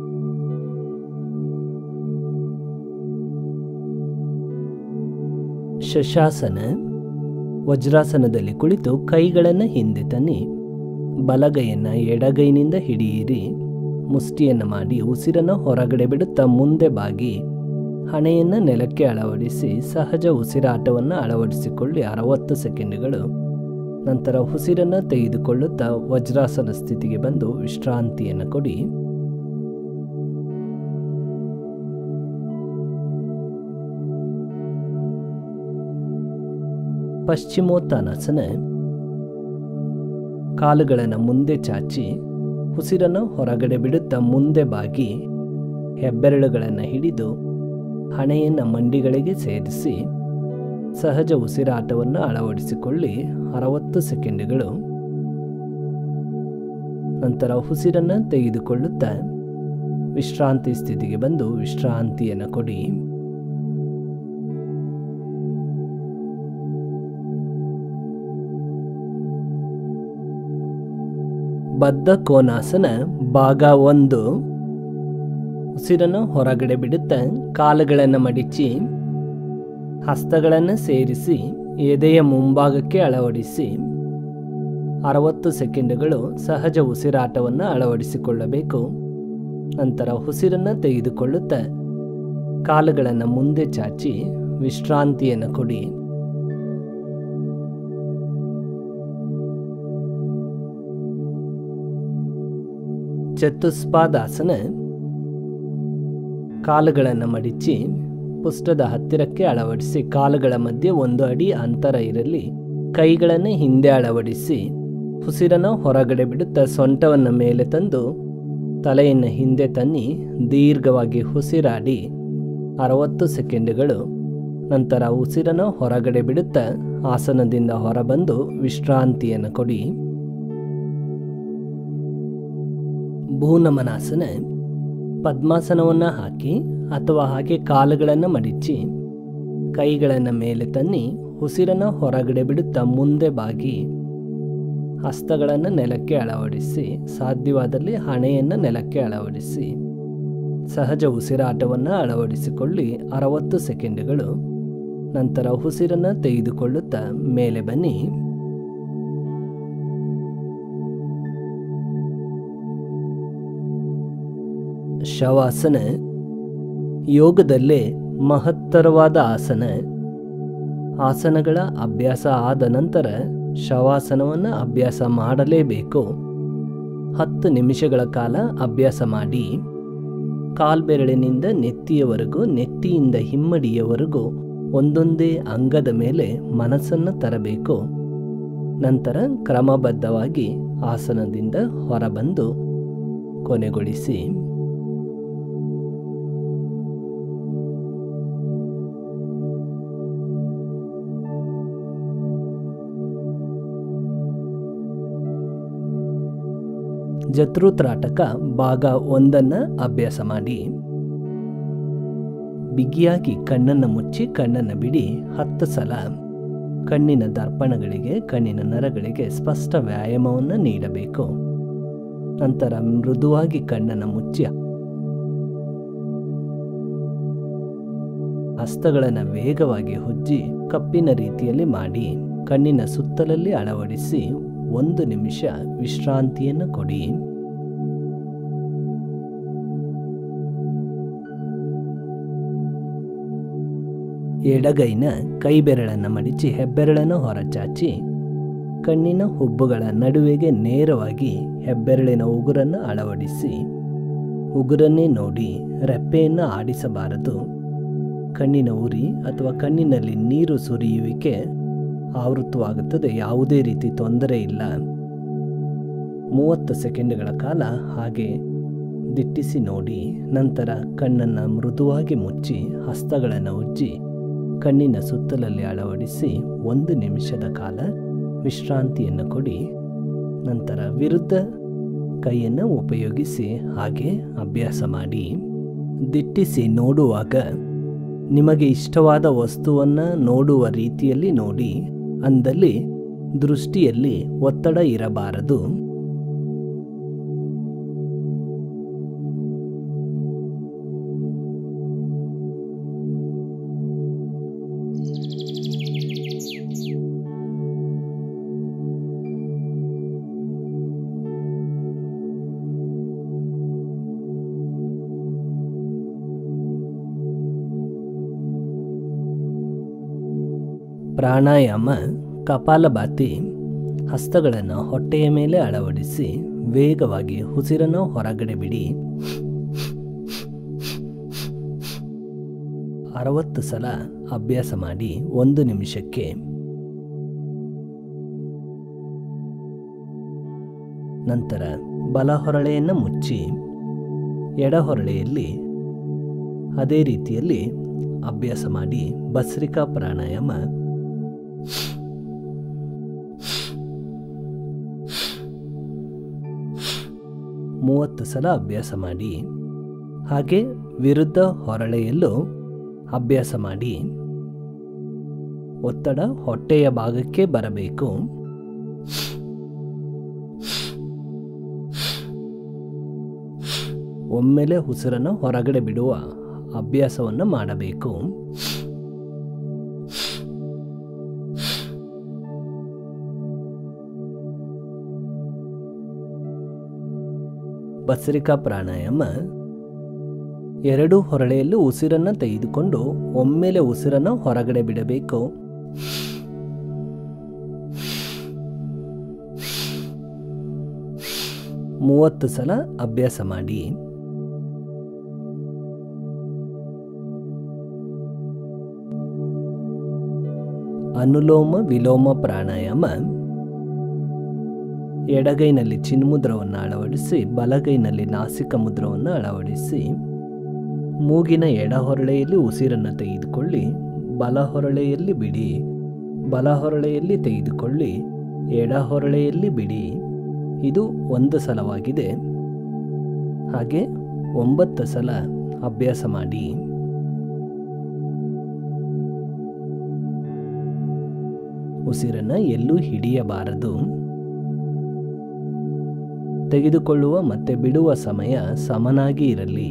ಶಶಾಸನ ವಜ್ರಾಸನದಲ್ಲಿ ಕುಳಿತು ಕೈಗಳನ್ನು ಹಿಂದೆ ತನ್ನಿ ಬಲಗೈಯನ್ನು ಎಡಗೈನಿಂದ ಹಿಡಿಯಿರಿ ಮುಷ್ಟಿಯನ್ನು ಮಾಡಿ ಉಸಿರನ್ನು ಹೊರಗಡೆ ಬಿಡುತ್ತಾ ಮುಂದೆ ಬಾಗಿ ಹಣೆಯನ್ನು ನೆಲಕ್ಕೆ ಅಳವಡಿಸಿ ಸಹಜ ಉಸಿರಾಟವನ್ನು ಅಳವಡಿಸಿಕೊಳ್ಳಿ ಅರವತ್ತು ಸೆಕೆಂಡ್ಗಳು ನಂತರ ಉಸಿರನ್ನು ತೆಗೆದುಕೊಳ್ಳುತ್ತಾ ವಜ್ರಾಸನ ಸ್ಥಿತಿಗೆ ಬಂದು ವಿಶ್ರಾಂತಿಯನ್ನು ಕೊಡಿ ಪಶ್ಚಿಮೋತ್ತಾನಾಸನ ಕಾಲುಗಳನ್ನು ಮುಂದೆ ಚಾಚಿ ಉಸಿರನ್ನು ಹೊರಗಡೆ ಬಿಡುತ್ತಾ ಮುಂದೆ ಬಾಗಿ ಹೆಬ್ಬೆರಳುಗಳನ್ನು ಹಿಡಿದು ಹಣೆಯನ್ನು ಮಂಡಿಗಳಿಗೆ ಸೇರಿಸಿ ಸಹಜ ಉಸಿರಾಟವನ್ನು ಅಳವಡಿಸಿಕೊಳ್ಳಿ ಅರವತ್ತು ಸೆಕೆಂಡ್ಗಳು ನಂತರ ಉಸಿರನ್ನು ತೆಗೆದುಕೊಳ್ಳುತ್ತಾ ವಿಶ್ರಾಂತಿ ಸ್ಥಿತಿಗೆ ಬಂದು ವಿಶ್ರಾಂತಿಯನ್ನು ಕೊಡಿ ಬದ್ಧ ಕೋನಾಸನ ಭಾಗ ಒಂದು ಉಸಿರನ್ನು ಹೊರಗಡೆ ಬಿಡುತ್ತಾ ಕಾಲುಗಳನ್ನು ಮಡಿಚಿ ಹಸ್ತಗಳನ್ನು ಸೇರಿಸಿ ಎದೆಯ ಮುಂಭಾಗಕ್ಕೆ ಅಳವಡಿಸಿ ಅರವತ್ತು ಸೆಕೆಂಡುಗಳು ಸಹಜ ಉಸಿರಾಟವನ್ನು ಅಳವಡಿಸಿಕೊಳ್ಳಬೇಕು ನಂತರ ಉಸಿರನ್ನು ತೆಗೆದುಕೊಳ್ಳುತ್ತಾ ಕಾಲುಗಳನ್ನು ಮುಂದೆ ಚಾಚಿ ವಿಶ್ರಾಂತಿಯನ್ನು ಕೊಡಿ ಚತುಷ್ಪಾದಾಸನ ಕಾಲುಗಳನ್ನು ಮಡಿಚಿ ಪುಷ್ಟದ ಹತ್ತಿರಕ್ಕೆ ಅಳವಡಿಸಿ ಕಾಲುಗಳ ಮಧ್ಯೆ ಒಂದು ಅಡಿ ಅಂತರ ಇರಲಿ ಕೈಗಳನ್ನು ಹಿಂದೆ ಅಳವಡಿಸಿ ಉಸಿರನ್ನು ಹೊರಗಡೆ ಬಿಡುತ್ತಾ ಸೊಂಟವನ್ನು ಮೇಲೆ ತಂದು ತಲೆಯನ್ನು ಹಿಂದೆ ತನ್ನಿ ದೀರ್ಘವಾಗಿ ಉಸಿರಾಡಿ ಅರವತ್ತು ಸೆಕೆಂಡುಗಳು ನಂತರ ಉಸಿರನ್ನು ಹೊರಗಡೆ ಬಿಡುತ್ತಾ ಆಸನದಿಂದ ಹೊರಬಂದು ವಿಶ್ರಾಂತಿಯನ್ನು ಕೊಡಿ ಭೂನಮನಾಸನ ಪದ್ಮಾಸನವನ್ನು ಹಾಕಿ ಅಥವಾ ಹಾಗೆ ಕಾಲುಗಳನ್ನು ಮಡಿಚಿ ಕೈಗಳನ್ನು ಮೇಲೆ ತನ್ನಿ ಉಸಿರನ್ನು ಹೊರಗಡೆ ಬಿಡುತ್ತಾ ಮುಂದೆ ಬಾಗಿ ಹಸ್ತಗಳನ್ನು ನೆಲಕ್ಕೆ ಅಳವಡಿಸಿ ಸಾಧ್ಯವಾದಲ್ಲಿ ಹಣೆಯನ್ನು ನೆಲಕ್ಕೆ ಅಳವಡಿಸಿ ಸಹಜ ಉಸಿರಾಟವನ್ನು ಅಳವಡಿಸಿಕೊಳ್ಳಿ ಅರವತ್ತು ಸೆಕೆಂಡುಗಳು ನಂತರ ಉಸಿರನ್ನು ತೆಗೆದುಕೊಳ್ಳುತ್ತಾ ಮೇಲೆ ಬನ್ನಿ ಶವಾಸನ ಯೋಗದಲ್ಲೇ ಮಹತ್ತರವಾದ ಆಸನ ಆಸನಗಳ ಅಭ್ಯಾಸ ಆದ ನಂತರ ಶವಾಸನವನ್ನು ಅಭ್ಯಾಸ ಮಾಡಲೇಬೇಕು ಹತ್ತು ನಿಮಿಷಗಳ ಕಾಲ ಅಭ್ಯಾಸ ಮಾಡಿ ಕಾಲ್ಬೆರಳಿನಿಂದ ನೆತ್ತಿಯವರೆಗೂ ನೆತ್ತಿಯಿಂದ ಹಿಮ್ಮಡಿಯವರೆಗೂ ಒಂದೊಂದೇ ಅಂಗದ ಮೇಲೆ ಮನಸ್ಸನ್ನು ತರಬೇಕು ನಂತರ ಕ್ರಮಬದ್ಧವಾಗಿ ಆಸನದಿಂದ ಹೊರಬಂದು ಕೊನೆಗೊಳಿಸಿ ಜತ್ರುತ್ರಾಟಕ ಭಾಗ ಒಂದನ್ನ ಅಭ್ಯಾಸ ಮಾಡಿ ಬಿಗಿಯಾಗಿ ಕಣ್ಣನ್ನು ಮುಚ್ಚಿ ಕಣ್ಣನ್ನು ಬಿಡಿ ಹತ್ತು ಸಲ ಕಣ್ಣಿನ ದರ್ಪಣಗಳಿಗೆ ಕಣ್ಣಿನ ನರಗಳಿಗೆ ಸ್ಪಷ್ಟ ವ್ಯಾಯಾಮವನ್ನು ನೀಡಬೇಕು ನಂತರ ಮೃದುವಾಗಿ ಕಣ್ಣನ್ನು ಮುಚ್ಚಿ ಹಸ್ತಗಳನ್ನು ವೇಗವಾಗಿ ಹುಜ್ಜಿ ಕಪ್ಪಿನ ರೀತಿಯಲ್ಲಿ ಮಾಡಿ ಕಣ್ಣಿನ ಸುತ್ತಲಲ್ಲಿ ಅಳವಡಿಸಿ ಒಂದು ನಿಮಿಷ ವಿಶ್ರಾಂತಿಯನ್ನು ಕೊಡಿ ಎಡಗೈನ ಕೈ ಬೆರಳನ್ನು ಮಡಿಚಿ ಹೆಬ್ಬೆರಳನ್ನು ಹೊರಚಾಚಿ ಕಣ್ಣಿನ ಹುಬ್ಬುಗಳ ನಡುವೆಗೆ ನೇರವಾಗಿ ಹೆಬ್ಬೆರಳಿನ ಉಗುರನ್ನು ಅಳವಡಿಸಿ ಉಗುರನ್ನೇ ನೋಡಿ ರೆಪ್ಪೆಯನ್ನು ಆಡಿಸಬಾರದು ಕಣ್ಣಿನ ಉರಿ ಅಥವಾ ಕಣ್ಣಿನಲ್ಲಿ ನೀರು ಸುರಿಯುವಿಕೆ ಆವೃತವಾಗುತ್ತದೆ ಯಾವುದೇ ರೀತಿ ತೊಂದರೆ ಇಲ್ಲ ಮೂವತ್ತು ಸೆಕೆಂಡ್ಗಳ ಕಾಲ ಹಾಗೆ ದಿಟ್ಟಿಸಿ ನೋಡಿ ನಂತರ ಕಣ್ಣನ್ನು ಮೃದುವಾಗಿ ಮುಚ್ಚಿ ಹಸ್ತಗಳನ್ನು ಉಜ್ಜಿ ಕಣ್ಣಿನ ಸುತ್ತಲಲ್ಲಿ ಅಳವಡಿಸಿ ಒಂದು ನಿಮಿಷದ ಕಾಲ ವಿಶ್ರಾಂತಿಯನ್ನು ಕೊಡಿ ನಂತರ ವಿರುದ್ಧ ಕೈಯನ್ನು ಉಪಯೋಗಿಸಿ ಹಾಗೆ ಅಭ್ಯಾಸ ಮಾಡಿ ದಿಟ್ಟಿಸಿ ನೋಡುವಾಗ ನಿಮಗೆ ಇಷ್ಟವಾದ ವಸ್ತುವನ್ನು ನೋಡುವ ರೀತಿಯಲ್ಲಿ ನೋಡಿ ಅಂದಲ್ಲಿ ದೃಷ್ಟಿಯಲ್ಲಿ ಒತ್ತಡ ಇರಬಾರದು ಪ್ರಾಣಾಯಾಮ ಕಪಾಲಭಾತಿ ಹಸ್ತಗಳನ್ನು ಹೊಟ್ಟೆಯ ಮೇಲೆ ಅಳವಡಿಸಿ ವೇಗವಾಗಿ ಉಸಿರನ್ನು ಹೊರಗಡೆ ಬಿಡಿ ಅರವತ್ತು ಸಲ ಅಭ್ಯಾಸ ಮಾಡಿ ಒಂದು ನಿಮಿಷಕ್ಕೆ ನಂತರ ಬಲ ಹೊರಳೆಯನ್ನು ಮುಚ್ಚಿ ಎಡ ಹೊರಳೆಯಲ್ಲಿ ಅದೇ ರೀತಿಯಲ್ಲಿ ಅಭ್ಯಾಸ ಮಾಡಿ ಭಸ್ರಿಕಾ ಪ್ರಾಣಾಯಾಮ ಮೂವತ್ತು ಸಲ ಅಭ್ಯಾಸ ಮಾಡಿ ಹಾಗೆ ವಿರುದ್ಧ ಹೊರಳೆಯಲ್ಲೂ ಅಭ್ಯಾಸ ಮಾಡಿ ಒತ್ತಡ ಹೊಟ್ಟೆಯ ಭಾಗಕ್ಕೆ ಬರಬೇಕು ಒಮ್ಮೆಲೆ ಉಸಿರನ್ನು ಹೊರಗಡೆ ಬಿಡುವ ಅಭ್ಯಾಸವನ್ನು ಮಾಡಬೇಕು ಭಸ್ರಿಕಾ ಪ್ರಾಣಾಯಾಮ ಎರಡೂ ಹೊರಳೆಯಲ್ಲೂ ಉಸಿರನ್ನು ತೆಗೆದುಕೊಂಡು ಒಮ್ಮೆಲೆ ಉಸಿರನ್ನು ಹೊರಗಡೆ ಬಿಡಬೇಕು ಮೂವತ್ತು ಸಲ ಅಭ್ಯಾಸ ಮಾಡಿ ಅನುಲೋಮ ವಿಲೋಮ ಪ್ರಾಣಾಯಾಮ ಎಡಗೈನಲ್ಲಿ ಚಿನ್ಮುದ್ರವನ್ನು ಅಳವಡಿಸಿ ಬಲಗೈನಲ್ಲಿ ನಾಸಿಕ ಮುದ್ರವನ್ನು ಅಳವಡಿಸಿ ಮೂಗಿನ ಎಡ ಹೊರಳೆಯಲ್ಲಿ ಉಸಿರನ್ನು ತೆಗೆದುಕೊಳ್ಳಿ ಬಲ ಹೊರಳೆಯಲ್ಲಿ ಬಿಡಿ ಬಲ ಹೊರಳೆಯಲ್ಲಿ ತೆಗೆದುಕೊಳ್ಳಿ ಎಡ ಹೊರಳೆಯಲ್ಲಿ ಬಿಡಿ ಇದು ಒಂದು ಸಲವಾಗಿದೆ ಹಾಗೆ ಒಂಬತ್ತು ಸಲ ಅಭ್ಯಾಸ ಮಾಡಿ ಉಸಿರನ್ನು ಎಲ್ಲೂ ಹಿಡಿಯಬಾರದು ತೆಗೆದುಕೊಳ್ಳುವ ಮತ್ತೆ ಬಿಡುವ ಸಮಯ ಸಮನಾಗಿ ಇರಲಿ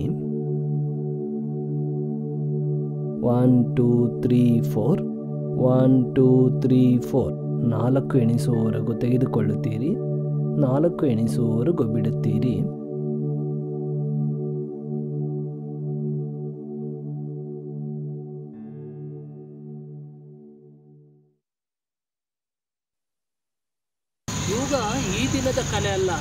one two three four one two three four ನಾಲ್ಕು ಎಣಿಸುವವರೆಗೂ ತೆಗೆದುಕೊಳ್ಳುತ್ತೀರಿ ನಾಲ್ಕು ಎಣಿಸುವವರೆಗೂ ಬಿಡುತ್ತೀರಿ ಯೋಗ ಈ ದಿನದ ಕಲೆ ಅಲ್ಲ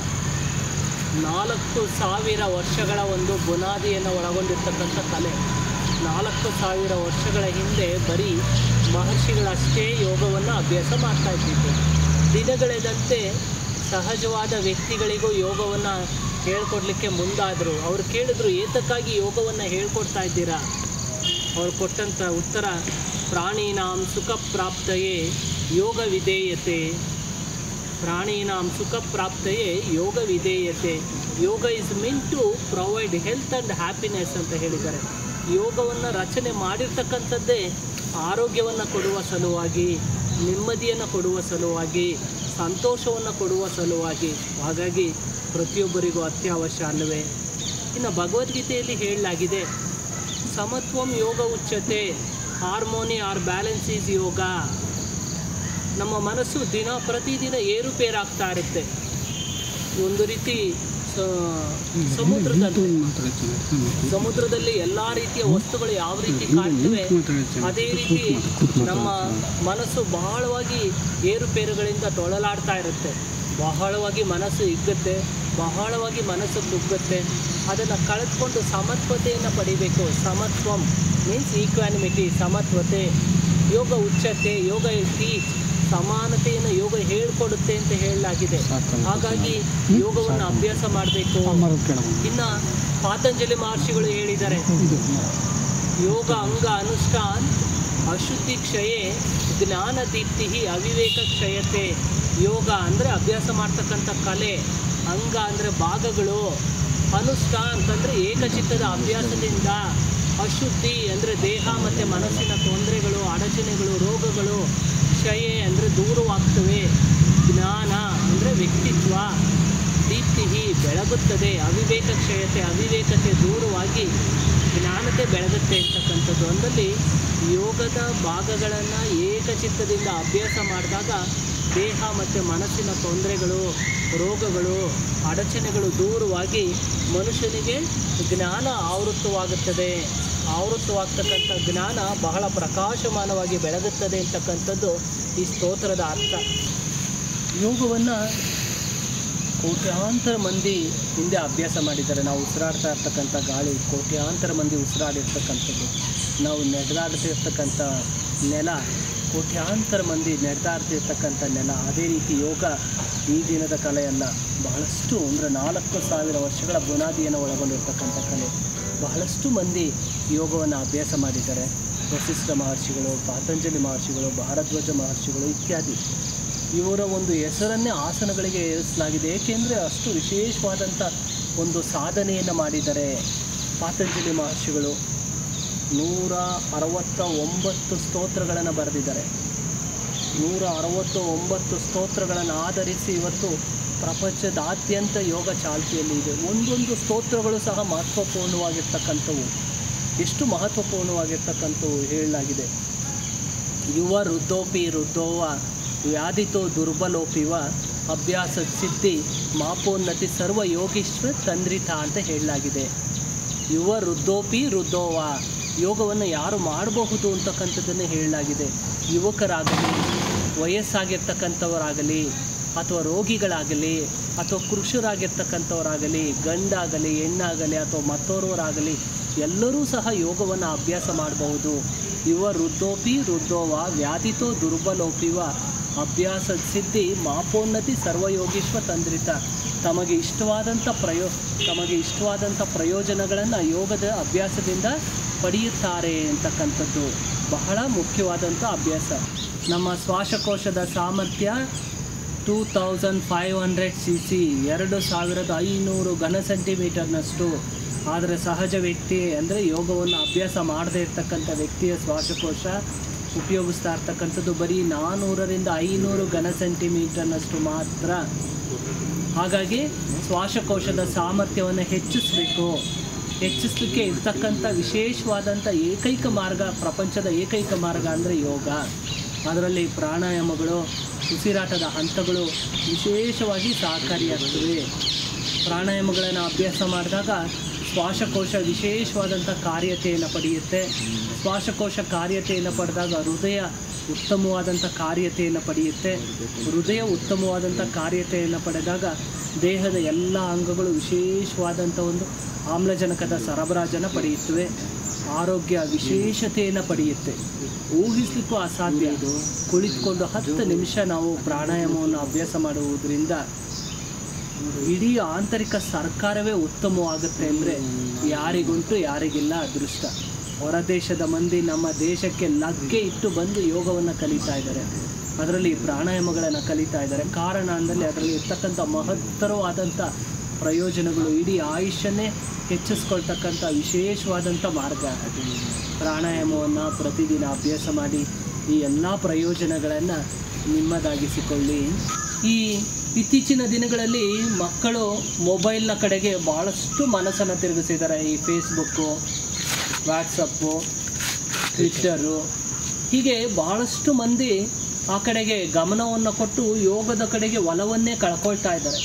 ನಾಲ್ಕು ಸಾವಿರ ವರ್ಷಗಳ ಒಂದು ಬುನಾದಿಯನ್ನು ಒಳಗೊಂಡಿರ್ತಕ್ಕಂಥ ಕಲೆ ನಾಲ್ಕು ಸಾವಿರ ವರ್ಷಗಳ ಹಿಂದೆ ಬರೀ ಮಹರ್ಷಿಗಳಷ್ಟೇ ಯೋಗವನ್ನು ಅಭ್ಯಾಸ ಮಾಡ್ತಾ ಇದ್ದಿದ್ದು ದಿನಗಳೆದಂತೆ ಸಹಜವಾದ ವ್ಯಕ್ತಿಗಳಿಗೂ ಯೋಗವನ್ನು ಹೇಳ್ಕೊಡ್ಲಿಕ್ಕೆ ಮುಂದಾದರು ಅವ್ರು ಕೇಳಿದ್ರು ಏತಕ್ಕಾಗಿ ಯೋಗವನ್ನು ಹೇಳ್ಕೊಡ್ತಾ ಇದ್ದೀರಾ ಅವ್ರು ಕೊಟ್ಟಂಥ ಉತ್ತರ ಪ್ರಾಣೀನಾಂ ಸುಖ ಪ್ರಾಪ್ತಯೇ ಯೋಗ ವಿಧೇಯತೆ ಪ್ರಾಣೀನಾಂ ಸುಖ ಪ್ರಾಪ್ತಯೇ ಯೋಗ ವಿಧೇಯತೆ yoga is meant to provide health and happiness ಅಂತ ಹೇಳಿದ್ದಾರೆ ಯೋಗವನ್ನು ರಚನೆ ಮಾಡಿರ್ತಕ್ಕಂಥದ್ದೇ ಆರೋಗ್ಯವನ್ನು ಕೊಡುವ ಸಲುವಾಗಿ ನೆಮ್ಮದಿಯನ್ನು ಕೊಡುವ ಸಲುವಾಗಿ ಸಂತೋಷವನ್ನು ಕೊಡುವ ಸಲುವಾಗಿ ಹಾಗಾಗಿ ಪ್ರತಿಯೊಬ್ಬರಿಗೂ ಅತ್ಯವಶ್ಯ ಅಲ್ಲವೇ ಇನ್ನು ಭಗವದ್ಗೀತೆಯಲ್ಲಿ ಹೇಳಲಾಗಿದೆ ಸಮತ್ವಂ ಯೋಗ ಉಚ್ಚತೆ harmony or balance is yoga ನಮ್ಮ ಮನಸ್ಸು ದಿನ ಪ್ರತಿದಿನ ಏರುಪೇರಾಗ್ತಾ ಇರುತ್ತೆ ಒಂದು ರೀತಿ ಸ- ಸಮುದ್ರದಲ್ಲಿ ಸಮುದ್ರದಲ್ಲಿ ಎಲ್ಲ ರೀತಿಯ ವಸ್ತುಗಳು ಯಾವ ರೀತಿ ಕಾಣ್ತವೆ ಅದೇ ರೀತಿ ನಮ್ಮ ಮನಸ್ಸು ಬಹಳವಾಗಿ ಏರುಪೇರುಗಳಿಂದ ತೊಳಲಾಡ್ತಾ ಇರುತ್ತೆ ಬಹಳವಾಗಿ ಮನಸ್ಸು ಹಿಗ್ಗುತ್ತೆ ಬಹಳವಾಗಿ ಮನಸ್ಸು ಕುಗ್ಗುತ್ತೆ ಅದನ್ನು ಕಳೆದುಕೊಂಡು ಸಮತ್ವತೆಯನ್ನು ಪಡಿಬೇಕು ಸಮತ್ವಂ ಮೀನ್ಸ್ ಈಕ್ವಾನಿಮಿಟಿ ಸಮತ್ವತೆ ಯೋಗ ಉಚ್ಚತೆ ಯೋಗ ಟೀಚ್ ಸಮಾನತೆಯನ್ನು ಯೋಗ ಹೇಳ್ಕೊಡುತ್ತೆ ಅಂತ ಹೇಳಲಾಗಿದೆ ಹಾಗಾಗಿ ಯೋಗವನ್ನು ಅಭ್ಯಾಸ ಮಾಡಬೇಕು ಇನ್ನ ಪಾತಂಜಲಿ ಮಹರ್ಷಿಗಳು ಹೇಳಿದ್ದಾರೆ ಯೋಗ ಅಂಗ ಅನುಷ್ಠಾನ್ ಅಶುದ್ಧಿ ಕ್ಷಯೆ ಜ್ಞಾನ ದೀಪ್ತಿ ಅವಿವೇಕ ಕ್ಷಯತೆ ಯೋಗ ಅಂದರೆ ಅಭ್ಯಾಸ ಮಾಡ್ತಕ್ಕಂಥ ಕಲೆ ಅಂಗ ಅಂದರೆ ಭಾಗಗಳು ಅನುಷ್ಠಾನ್ ಅಂತಂದರೆ ಏಕಚಿತ್ತದ ಅಭ್ಯಾಸದಿಂದ ಅಶುದ್ಧಿ ಅಂದರೆ ದೇಹ ಮತ್ತು ಮನಸ್ಸಿನ ತೊಂದರೆಗಳು ಅಡಚಣೆಗಳು ರೋಗಗಳು ಕ್ಷಯೆ ಅಂದರೆ ದೂರವಾಗ್ತವೆ ಜ್ಞಾನ ಅಂದರೆ ವ್ಯಕ್ತಿತ್ವ ದೀಪ್ತಿ ಬೆಳಗುತ್ತದೆ ಅವಿವೇಕ ಕ್ಷಯತೆ ಅವಿವೇಕತೆ ದೂರವಾಗಿ ಜ್ಞಾನತೆ ಬೆಳಗುತ್ತೆ ಅಂತಕ್ಕಂಥದ್ದು ಒಂದಲ್ಲಿ ಯೋಗದ ಭಾಗಗಳನ್ನು ಏಕಚಿತ್ತದಿಂದ ಅಭ್ಯಾಸ ಮಾಡಿದಾಗ ದೇಹ ಮತ್ತು ಮನಸ್ಸಿನ ತೊಂದರೆಗಳು ರೋಗಗಳು ಅಡಚಣೆಗಳು ದೂರವಾಗಿ ಮನುಷ್ಯನಿಗೆ ಜ್ಞಾನ ಆವೃತ್ತವಾಗುತ್ತದೆ ಆವೃತ್ತವಾಗ್ತಕ್ಕಂಥ ಜ್ಞಾನ ಬಹಳ ಪ್ರಕಾಶಮಾನವಾಗಿ ಬೆಳಗುತ್ತದೆ ಅಂತಕ್ಕಂಥದ್ದು ಈ ಸ್ತೋತ್ರದ ಅರ್ಥ ಯೋಗವನ್ನು ಕೋಟ್ಯಾಂತರ ಮಂದಿ ಹಿಂದೆ ಅಭ್ಯಾಸ ಮಾಡಿದ್ದಾರೆ ನಾವು ಉಸಿರಾಡ್ತಾ ಇರ್ತಕ್ಕಂಥ ಗಾಳಿ ಕೋಟ್ಯಾಂತರ ಮಂದಿ ಉಸಿರಾಡಿರ್ತಕ್ಕಂಥದ್ದು ನಾವು ನಡೆದಾಡ್ತಿರ್ತಕ್ಕಂಥ ನೆಲ ಕೋಟ್ಯಾಂತರ ಮಂದಿ ನಡೆದಾಡ್ತಿರ್ತಕ್ಕಂಥ ನೆಲ ಅದೇ ರೀತಿ ಯೋಗ ಈ ದಿನದ ಕಲೆಯಲ್ಲ ಬಹಳಷ್ಟು ಅಂದರೆ ನಾಲ್ಕು ಸಾವಿರ ವರ್ಷಗಳ ಬುನಾದಿಯನ್ನು ಒಳಗೊಂಡಿರ್ತಕ್ಕಂಥ ಕಲೆ ಬಹಳಷ್ಟು ಮಂದಿ ಯೋಗವನ್ನು ಅಭ್ಯಾಸ ಮಾಡಿದ್ದಾರೆ ವಸಿಷ್ಠ ಮಹರ್ಷಿಗಳು ಪಾತಂಜಲಿ ಮಹರ್ಷಿಗಳು ಭಾರದ್ವಾಜ ಮಹರ್ಷಿಗಳು ಇತ್ಯಾದಿ ಇವರ ಒಂದು ಹೆಸರನ್ನೇ ಆಸನಗಳಿಗೆ ಏರಿಸಲಾಗಿದೆ ಏಕೆಂದರೆ ಅಷ್ಟು ವಿಶೇಷವಾದಂಥ ಒಂದು ಸಾಧನೆಯನ್ನು ಮಾಡಿದ್ದಾರೆ ಪಾತಂಜಲಿ ಮಹರ್ಷಿಗಳು ನೂರ ಅರವತ್ತ ಒಂಬತ್ತು ಸ್ತೋತ್ರಗಳನ್ನು ಬರೆದಿದ್ದಾರೆ ನೂರ ಅರವತ್ತು ಒಂಬತ್ತು ಸ್ತೋತ್ರಗಳನ್ನು ಆಧರಿಸಿ ಇವತ್ತು ಪ್ರಪಂಚದಾದ್ಯಂತ ಯೋಗ ಚಾಲ್ತಿಯಲ್ಲಿ ಇದೆ ಒಂದೊಂದು ಸ್ತೋತ್ರಗಳು ಸಹ ಮಹತ್ವಪೂರ್ಣವಾಗಿರ್ತಕ್ಕಂಥವು ಎಷ್ಟು ಮಹತ್ವಪೂರ್ಣವಾಗಿರ್ತಕ್ಕಂಥವು ಹೇಳಲಾಗಿದೆ ಯುವ ವೃದ್ಧೋಪಿ ವೃದ್ಧೋವ ವ್ಯಾಧಿತೋ ದುರ್ಬಲೋಪಿವ ಅಭ್ಯಾಸ ಸಿದ್ಧಿ ಮಾಪೋನ್ನತಿ ಸರ್ವ ಯೋಗೀಶ್ವರ ತಂದ್ರಿತ ಅಂತ ಹೇಳಲಾಗಿದೆ ಯುವ ವೃದ್ಧೋಪಿ ವೃದ್ಧೋವ ಯೋಗವನ್ನು ಯಾರು ಮಾಡಬಹುದು ಅಂತಕ್ಕಂಥದ್ದನ್ನೇ ಹೇಳಲಾಗಿದೆ ಯುವಕರಾಗಲಿ ವಯಸ್ಸಾಗಿರ್ತಕ್ಕಂಥವರಾಗಲಿ ಅಥವಾ ರೋಗಿಗಳಾಗಲಿ ಅಥವಾ ಕೃಷಿಯರಾಗಿರ್ತಕ್ಕಂಥವರಾಗಲಿ ಗಂಡಾಗಲಿ ಹೆಣ್ಣಾಗಲಿ ಅಥವಾ ಮತ್ತೋರ್ವರಾಗಲಿ ಎಲ್ಲರೂ ಸಹ ಯೋಗವನ್ನು ಅಭ್ಯಾಸ ಮಾಡಬಹುದು ಯುವ ವೃದ್ಧೋಪಿ ವೃದ್ಧೋವ ವ್ಯಾಧಿತೋ ದುರ್ಬಲೋಪಿವ ಅಭ್ಯಾಸ ಸಿದ್ಧಿ ಮಾಪೋನ್ನತಿ ಸರ್ವಯೋಗೀಶ್ವ ತಂದ್ರಿತ ತಮಗೆ ಇಷ್ಟವಾದಂಥ ಪ್ರಯೋ ತಮಗೆ ಇಷ್ಟವಾದಂಥ ಪ್ರಯೋಜನಗಳನ್ನು ಯೋಗದ ಅಭ್ಯಾಸದಿಂದ ಪಡೆಯುತ್ತಾರೆ ಅಂತಕ್ಕಂಥದ್ದು ಬಹಳ ಮುಖ್ಯವಾದಂಥ ಅಭ್ಯಾಸ ನಮ್ಮ ಶ್ವಾಸಕೋಶದ ಸಾಮರ್ಥ್ಯ two thousand five hundred CC ಸಿ ಎರಡು ಸಾವಿರದ ಐನೂರು ಘನ ಸೆಂಟಿಮೀಟರ್ನಷ್ಟು ಆದರೆ ಸಹಜ ವ್ಯಕ್ತಿ ಅಂದರೆ ಯೋಗವನ್ನು ಅಭ್ಯಾಸ ಮಾಡದೇ ಇರ್ತಕ್ಕಂಥ ವ್ಯಕ್ತಿಯ ಶ್ವಾಸಕೋಶ ಉಪಯೋಗಿಸ್ತಾ ಇರ್ತಕ್ಕಂಥದ್ದು ಬರೀ ನಾನ್ನೂರರಿಂದ ಐನೂರು ಘನ ಸೆಂಟಿಮೀಟರ್ನಷ್ಟು ಮಾತ್ರ ಹಾಗಾಗಿ ಶ್ವಾಸಕೋಶದ ಸಾಮರ್ಥ್ಯವನ್ನು ಹೆಚ್ಚಿಸಬೇಕು ಹೆಚ್ಚಿಸಲಿಕ್ಕೆ ಇರ್ತಕ್ಕಂಥ ವಿಶೇಷವಾದಂಥ ಏಕೈಕ ಮಾರ್ಗ ಪ್ರಪಂಚದ ಏಕೈಕ ಮಾರ್ಗ ಅಂದರೆ ಯೋಗ ಅದರಲ್ಲಿ ಪ್ರಾಣಾಯಾಮಗಳು ಉಸಿರಾಟದ ಹಂತಗಳು ವಿಶೇಷವಾಗಿ ಸಹಕಾರಿಯಾಗ್ತವೆ ಪ್ರಾಣಾಯಾಮಗಳನ್ನು ಅಭ್ಯಾಸ ಮಾಡಿದಾಗ ಶ್ವಾಸಕೋಶ ವಿಶೇಷವಾದಂಥ ಕಾರ್ಯತೆಯನ್ನು ಪಡೆಯುತ್ತೆ ಶ್ವಾಸಕೋಶ ಕಾರ್ಯತೆಯನ್ನು ಪಡೆದಾಗ ಹೃದಯ ಉತ್ತಮವಾದಂಥ ಕಾರ್ಯತೆಯನ್ನು ಪಡೆಯುತ್ತೆ ಹೃದಯ ಉತ್ತಮವಾದಂಥ ಕಾರ್ಯತೆಯನ್ನು ಪಡೆದಾಗ ದೇಹದ ಎಲ್ಲ ಅಂಗಗಳು ವಿಶೇಷವಾದಂಥ ಒಂದು ಆಮ್ಲಜನಕದ ಸರಬರಾಜನ್ನು ಪಡೆಯುತ್ತವೆ ಆರೋಗ್ಯ ವಿಶೇಷತೆಯನ್ನು ಪಡೆಯುತ್ತೆ ಊಹಿಸ್ಲಿಕ್ಕೂ ಅಸಾಧ್ಯ ಇದು ಕುಳಿತುಕೊಂಡು ಹತ್ತು ನಿಮಿಷ ನಾವು ಪ್ರಾಣಾಯಾಮವನ್ನು ಅಭ್ಯಾಸ ಮಾಡುವುದರಿಂದ ಇಡೀ ಆಂತರಿಕ ಸರ್ಕಾರವೇ ಉತ್ತಮವಾಗುತ್ತೆ ಅಂದರೆ ಯಾರಿಗುಂಟು ಯಾರಿಗಿಲ್ಲ ಅದೃಷ್ಟ ಹೊರ ದೇಶದ ಮಂದಿ ನಮ್ಮ ದೇಶಕ್ಕೆ ಲಗ್ಗೆ ಇಟ್ಟು ಬಂದು ಯೋಗವನ್ನು ಕಲಿತಾ ಇದ್ದಾರೆ ಅದರಲ್ಲಿ ಪ್ರಾಣಾಯಾಮಗಳನ್ನು ಕಲಿತಾ ಇದ್ದಾರೆ ಕಾರಣ ಅಂದರೆ ಅದರಲ್ಲಿ ಇರ್ತಕ್ಕಂಥ ಮಹತ್ತರವಾದಂಥ ಪ್ರಯೋಜನಗಳು ಇಡೀ ಆಯುಷ್ಯನ್ನೇ ಹೆಚ್ಚಿಸ್ಕೊಳ್ತಕ್ಕಂಥ ವಿಶೇಷವಾದಂಥ ಮಾರ್ಗ ಪ್ರಾಣಾಯಾಮವನ್ನು ಪ್ರತಿದಿನ ಅಭ್ಯಾಸ ಮಾಡಿ ಈ ಎಲ್ಲ ಪ್ರಯೋಜನಗಳನ್ನು ನಿಮ್ಮದಾಗಿಸಿಕೊಳ್ಳಿ ಈ ಇತ್ತೀಚಿನ ದಿನಗಳಲ್ಲಿ ಮಕ್ಕಳು ಮೊಬೈಲ್ನ ಕಡೆಗೆ ಭಾಳಷ್ಟು ಮನಸ್ಸನ್ನು ತಿರುಗಿಸಿದ್ದಾರೆ ಈ ಫೇಸ್ಬುಕ್ಕು ವಾಟ್ಸಪ್ಪು ಟ್ವಿಟ್ಟರು ಹೀಗೆ ಬಹಳಷ್ಟು ಮಂದಿ ಆ ಕಡೆಗೆ ಗಮನವನ್ನು ಕೊಟ್ಟು ಯೋಗದ ಕಡೆಗೆ ಒಲವನ್ನೇ ಕಳ್ಕೊಳ್ತಾ ಇದ್ದಾರೆ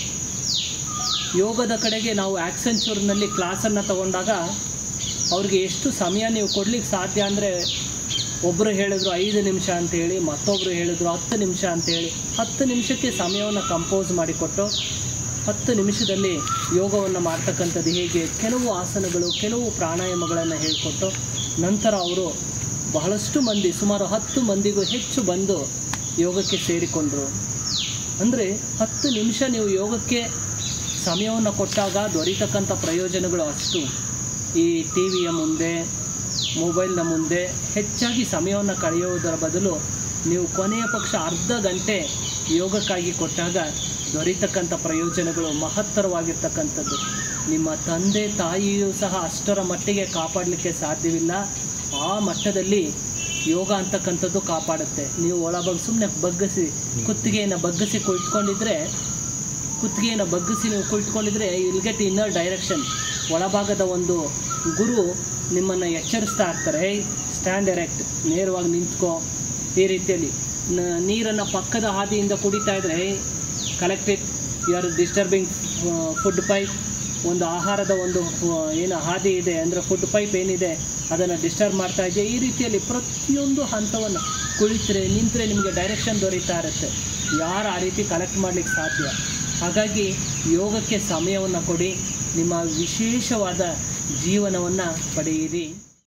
ಯೋಗದ ಕಡೆಗೆ ನಾವು ಆ್ಯಕ್ಸೆಂಚೂರ್ನಲ್ಲಿ ಕ್ಲಾಸನ್ನು ತಗೊಂಡಾಗ ಅವ್ರಿಗೆ ಎಷ್ಟು ಸಮಯ ನೀವು ಕೊಡ್ಲಿಕ್ಕೆ ಸಾಧ್ಯ ಅಂದರೆ ಒಬ್ಬರು ಹೇಳಿದ್ರು ಐದು ನಿಮಿಷ ಅಂತೇಳಿ ಮತ್ತೊಬ್ಬರು ಹೇಳಿದ್ರು ಹತ್ತು ನಿಮಿಷ ಅಂತೇಳಿ ಹತ್ತು ನಿಮಿಷಕ್ಕೆ ಸಮಯವನ್ನು ಕಂಪೋಸ್ ಮಾಡಿಕೊಟ್ಟು ಹತ್ತು ನಿಮಿಷದಲ್ಲಿ ಯೋಗವನ್ನು ಮಾಡ್ತಕ್ಕಂಥದ್ದು ಹೇಗೆ ಕೆಲವು ಆಸನಗಳು ಕೆಲವು ಪ್ರಾಣಾಯಾಮಗಳನ್ನು ಹೇಳಿಕೊಟ್ಟು ನಂತರ ಅವರು ಬಹಳಷ್ಟು ಮಂದಿ ಸುಮಾರು ಹತ್ತು ಮಂದಿಗೂ ಹೆಚ್ಚು ಬಂದು ಯೋಗಕ್ಕೆ ಸೇರಿಕೊಂಡರು ಅಂದರೆ ಹತ್ತು ನಿಮಿಷ ನೀವು ಯೋಗಕ್ಕೆ ಸಮಯವನ್ನು ಕೊಟ್ಟಾಗ ದೊರೀತಕ್ಕಂಥ ಪ್ರಯೋಜನಗಳು ಅಷ್ಟು ಈ ಟಿ ವಿಯ ಮುಂದೆ ಮೊಬೈಲ್ನ ಮುಂದೆ ಹೆಚ್ಚಾಗಿ ಸಮಯವನ್ನು ಕಳೆಯುವುದರ ಬದಲು ನೀವು ಕೊನೆಯ ಪಕ್ಷ ಅರ್ಧ ಗಂಟೆ ಯೋಗಕ್ಕಾಗಿ ಕೊಟ್ಟಾಗ ದೊರೀತಕ್ಕಂಥ ಪ್ರಯೋಜನಗಳು ಮಹತ್ತರವಾಗಿರ್ತಕ್ಕಂಥದ್ದು ನಿಮ್ಮ ತಂದೆ ತಾಯಿಯೂ ಸಹ ಅಷ್ಟರ ಮಟ್ಟಿಗೆ ಕಾಪಾಡಲಿಕ್ಕೆ ಸಾಧ್ಯವಿಲ್ಲ ಆ ಮಟ್ಟದಲ್ಲಿ ಯೋಗ ಅಂತಕ್ಕಂಥದ್ದು ಕಾಪಾಡುತ್ತೆ ನೀವು ಒಳಬಗ್ ಸುಮ್ಮನೆ ಬಗ್ಗಿಸಿ ಕುತ್ತಿಗೆಯನ್ನು ಬಗ್ಗಿಸಿ ಕುಳಿತುಕೊಂಡಿದ್ರೆ ಕುತ್ತಿಗೆಯನ್ನು ಬಗ್ಗಿಸಿ ನೀವು ಕುಳಿತುಕೊಂಡಿದ್ರೆ ವಿಲ್ ಗೆಟ್ ಇನ್ನರ್ ಡೈರೆಕ್ಷನ್ ಒಳಭಾಗದ ಒಂದು ಗುರು ನಿಮ್ಮನ್ನು ಎಚ್ಚರಿಸ್ತಾ ಇರ್ತಾರೆ ಹೇ ಸ್ಟ್ಯಾಂಡ್ ಎರೆಕ್ಟ್ ನೇರವಾಗಿ ನಿಂತ್ಕೋ ಈ ರೀತಿಯಲ್ಲಿ ನೀರನ್ನು ಪಕ್ಕದ ಹಾದಿಯಿಂದ ಕುಡಿತಾ ಇದ್ರೆ hey collected you are disturbing food pipe ಒಂದು ಆಹಾರದ ಒಂದು ಆ, ಏನು ಹಾದಿ ಇದೆ ಅಂದರೆ ಫುಡ್ ಪೈಪ್ ಏನಿದೆ ಅದನ್ನು ಡಿಸ್ಟರ್ಬ್ ಮಾಡ್ತಾ ಇದೆಯಾ ಈ ರೀತಿಯಲ್ಲಿ ಪ್ರತಿಯೊಂದು ಹಂತವನ್ನು ಕುಳಿತರೆ ನಿಂತರೆ ನಿಮಗೆ ಡೈರೆಕ್ಷನ್ ದೊರೀತಾ ಇರುತ್ತೆ ಯಾರು ಆ ರೀತಿ ಕಲೆಕ್ಟ್ ಮಾಡಲಿಕ್ಕೆ ಸಾಧ್ಯ ಹಾಗಾಗಿ ಯೋಗಕ್ಕೆ ಸಮಯವನ್ನು ಕೊಡಿ ನಿಮ್ಮ ವಿಶೇಷವಾದ ಜೀವನವನ್ನು ಪಡೆಯಿರಿ